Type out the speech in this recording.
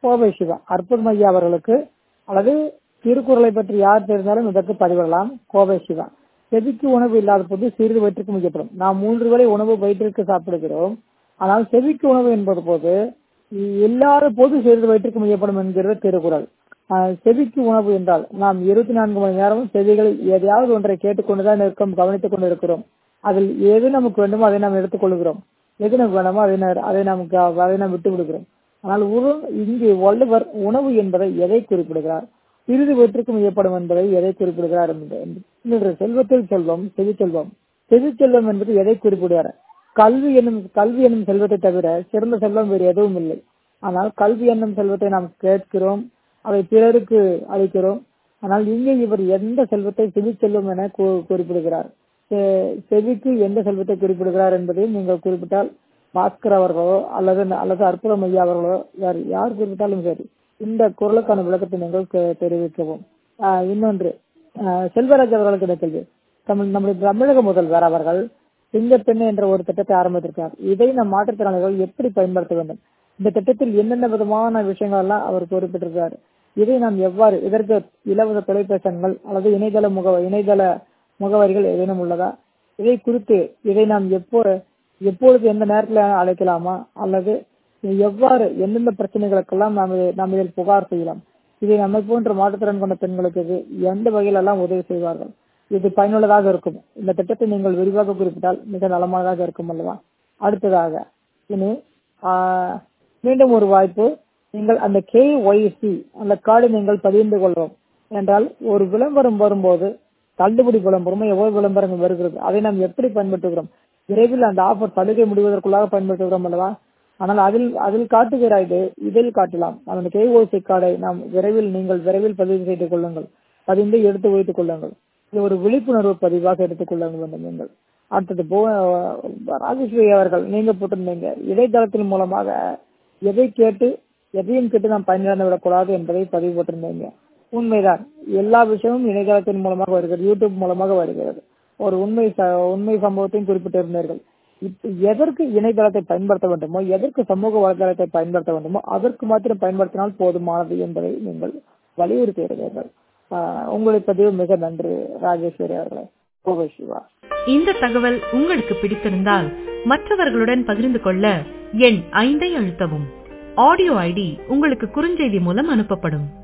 கோவை சிவா அற்புதம் ஐயா அவர்களுக்கு அல்லது திருக்குறளை பற்றி யார் தெரிந்தாலும் இதற்கு பதிவிடலாம் கோவை சிவா செவிக்கு உணவு இல்லாத போது சிறிது வயிற்றுக்கு முக்கியப்படும் நாம் மூன்று வேளை உணவு வயிற்றிற்கு சாப்பிடுகிறோம் ஆனால் செவிக்கு உணவு என்பது போது இல்லாத போது சிறிது வயிற்றுக்கு முக்கியப்படும் என்கிறது திருக்குறள் ஆஹ் செவிக்கு உணவு என்றால் நாம் இருபத்தி நான்கு மணி நேரமும் செவிகளை எதையாவது ஒன்றை கேட்டுக்கொண்டுதான் இருக்கோம் கவனித்துக் கொண்டு இருக்கிறோம் அதில் எது நமக்கு வேண்டுமோ அதை நாம் எடுத்துக்கொள்கிறோம் எது நமக்கு வேண்டுமோ அதை நா- அதை நமக்கு அதை நாம் விட்டு விடுகிறோம் ஆனால் உணவு இங்கு வள்ளுவர் உணவு என்பதை எதை குறிப்பிடுகிறார் சிறிது வெற்றிக்கும் ஏற்படும் என்பதை எதை குறிப்பிடுகிறார் என்பது- இன்று செல்வத்தில் செல்வம் செவி செல்வம் செவி செல்வம் என்பது எதை குறிப்பிடுகிறார் கல்வி என்னும் கல்வி என்னும் செல்வத்தை தவிர சிறந்த செல்வம் வேறு எதுவும் இல்லை ஆனால் கல்வி என்னும் செல்வத்தை நாம் கேட்கிறோம் அதை பிறருக்கு அளிக்கிறோம் ஆனால் இங்கே இவர் எந்த செல்வத்தை செவி செல்வம் என கூ- குறிப்பிடுகிறார் செ- செவிக்கு எந்த செல்வத்தை குறிப்பிடுகிறார் என்பதையும் நீங்கள் குறிப்பிட்டால் பாஸ்கர் அவர்களோ அல்லது அல்லது அற்புதம் ஐயா அவர்களோ யார் யார் குறிப்பிட்டாலும் சரி இந்த குரலுக்கான விளக்கத்தை நீங்கள் கே- தெரிவிக்கவும் ஆஹ் இன்னொன்று ஆஹ் செல்வராஜ் அவர்களுக்கு இந்த கேள்வி தமிழ் நம்முடைய தமிழக முதல்வர் அவர்கள் சிங்கப்பெண்ணு என்ற ஒரு திட்டத்தை ஆரம்பித்திருக்கிறார் இதை நம் மாற்றுத்திறனாளிகள் எப்படி பயன்படுத்த வேண்டும் இந்த திட்டத்தில் என்னென்ன விதமான விஷயங்கள் எல்லாம் அவர் குறிப்பிட்டிருக்கிறார் இதை நாம் எவ்வாறு இதற்கு இலவச தொலைபேசி எண்கள் அல்லது இணையதள முக இணையதள முகவரிகள் ஏதேனும் உள்ளதா இதை குறித்து இதை நாம் எப்போ எப்பொழுது எந்த நேரத்தில் அழைக்கலாமா அல்லது இது எவ்வாறு எந்தெந்த பிரச்சனைகளுக்கெல்லாம் நாம் இதை- நாம் இதில் புகார் செய்யலாம் இதை நம்மை போன்ற மாற்றுத்திறன் கொண்ட பெண்களுக்கு இது எந்த வகையில் எல்லாம் உதவி செய்வார்கள் இது பயனுள்ளதாக இருக்கும் இந்த திட்டத்தை நீங்கள் விரிவாக குறிப்பிட்டால் மிக நலமானதாக இருக்கும் அல்லவா அடுத்ததாக இனி ஆஹ், மீண்டும் ஒரு வாய்ப்பு நீங்கள் அந்த கேஒய்சி அந்த கார்டை நீங்கள் பதிந்து கொள்ளவும் என்றால் ஒரு விளம்பரம் வரும்போது தள்ளுபடி விளம்பரமும் எவ்வளவு விளம்பரங்கள் வருகிறது அதை நாம் எப்படி பயன்படுத்துகிறோம் விரைவில் அந்த ஆஃபர் சலுகை முடிவதற்குள்ளாக பயன்படுத்துகிறோம் அல்லவா ஆனால் அதில் அதில் காட்டுகிற இது இதில் காட்டலாம் அந்த கேஓசி கார்டை நாம் விரைவில் நீங்கள் விரைவில் பதிவு செய்து கொள்ளுங்கள் பதிந்து எடுத்து வைத்துக் கொள்ளுங்கள் இது ஒரு விழிப்புணர்வு பதிவாக எடுத்துக் கொள்ள வேண்டும் நீங்கள் அடுத்தது போ ராஜேஸ்வரி அவர்கள் நீங்க போட்டிருந்தீங்க இடைத்தளத்தின் மூலமாக எதை கேட்டு எதையும் கேட்டு நாம் பயனிழந்து விடக்கூடாது என்பதை பதிவு போட்டிருந்தீங்க உண்மைதான் எல்லா விஷயமும் இணையதளத்தின் மூலமாக வருகிறது யூடியூப் மூலமாக வருகிறது ஒரு உண்மை ச- உண்மை சம்பவத்தையும் குறிப்பிட்டிருந்தீர்கள் இப்ப எதற்கு இணையதளத்தை பயன்படுத்த வேண்டுமோ எதற்கு சமூக வலைதளத்தை பயன்படுத்த வேண்டுமோ அதற்கு மாத்திரம் பயன்படுத்தினால் போதுமானது என்பதை நீங்கள் வலியுறுத்துகிறீர்கள் ஆஹ் உங்களுடைய பதிவு மிக நன்றி ராஜேஸ்வரி அவர்களே கோவை சிவா இந்த தகவல் உங்களுக்கு பிடித்திருந்தால் மற்றவர்களுடன் பகிர்ந்து கொள்ள எண் ஐந்தை அழுத்தவும் ஆடியோ ஐடி உங்களுக்கு குறுஞ்செய்தி மூலம் அனுப்பப்படும்